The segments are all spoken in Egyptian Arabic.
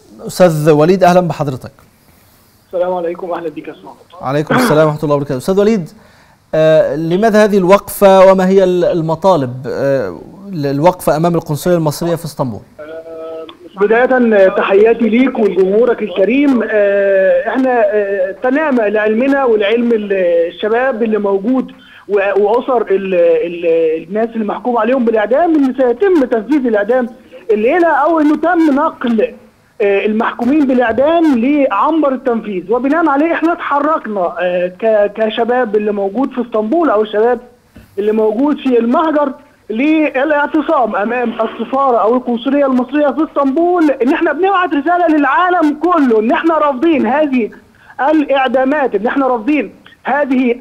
استاذ وليد اهلا بحضرتك السلام عليكم اهلا بك يا اسماعيل عليكم السلام ورحمه الله وبركاته استاذ وليد آه لماذا هذه الوقفه وما هي المطالب آه الوقفه امام القنصليه المصريه في اسطنبول بداية تحياتي ليك ولجمهورك الكريم احنا تنام لعلمنا ولعلم الشباب اللي موجود واسر ال ال الناس اللي محكوم عليهم بالاعدام ان سيتم تنفيذ الاعدام الليله او انه تم نقل المحكومين بالاعدام لعنبر التنفيذ وبناء عليه احنا اتحركنا كشباب اللي موجود في اسطنبول او الشباب اللي موجود في المهجر للاعتصام امام السفاره او القنصليه المصريه في اسطنبول ان احنا بنبعت رساله للعالم كله ان احنا رافضين هذه الاعدامات ان احنا رافضين هذه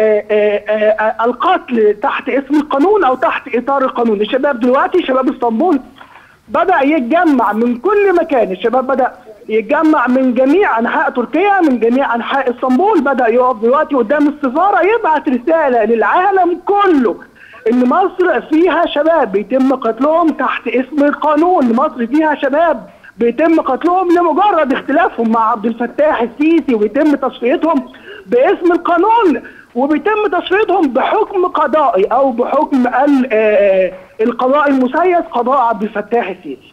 القتل تحت اسم القانون او تحت اطار القانون الشباب دلوقتي شباب اسطنبول بدا يتجمع من كل مكان الشباب بدا يتجمع من جميع انحاء تركيا من جميع انحاء اسطنبول بدا يقف دلوقتي قدام السفاره يبعت رساله للعالم كله ان مصر فيها شباب بيتم قتلهم تحت اسم القانون مصر فيها شباب بيتم قتلهم لمجرد اختلافهم مع عبد الفتاح السيسي وبيتم تصفيتهم باسم القانون وبيتم تصفيتهم بحكم قضائي او بحكم القضاء المسيس قضاء عبد الفتاح السيسي